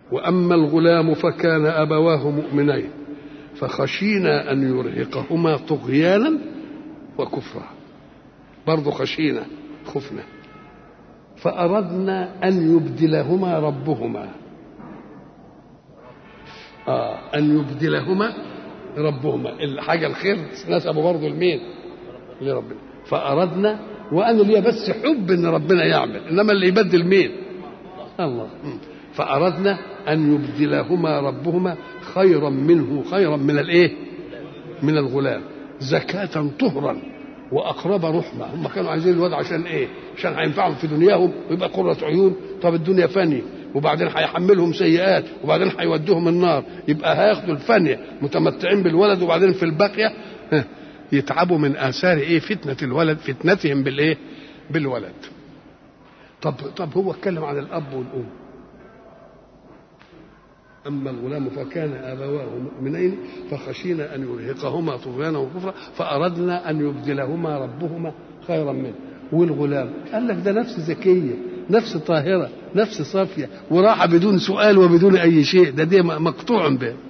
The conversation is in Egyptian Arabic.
واما الغلام فكان ابواه مؤمنين فخشينا ان يرهقهما طغيانا وكفرا برضه خشينا خفنا فاردنا ان يبدلهما ربهما آه أن يبدلهما ربهما الحاجة الخير نسبوا برضه لمين؟ لربنا فأردنا وأنا ليا بس حب إن ربنا يعمل إنما اللي يبدل مين؟ الله فأردنا أن يبدلهما ربهما خيرا منه خيرا من الإيه؟ من الغلام زكاة طهرا وأقرب رحمة هم كانوا عايزين الواد عشان إيه؟ عشان هينفعهم في دنياهم ويبقى قرة عيون طب الدنيا فانية وبعدين هيحملهم سيئات وبعدين هيودوهم النار يبقى هياخدوا الفانية متمتعين بالولد وبعدين في الباقية يتعبوا من آثار إيه فتنة الولد فتنتهم بالإيه بالولد طب طب هو اتكلم عن الأب والأم أما الغلام فكان أبواه مؤمنين فخشينا أن يرهقهما طغيانا وكفرا فأردنا أن يبدلهما ربهما خيرا منه والغلام قال لك ده نفس ذكية نفس طاهرة نفس صافية وراحة بدون سؤال وبدون أي شيء ده دي مقطوع به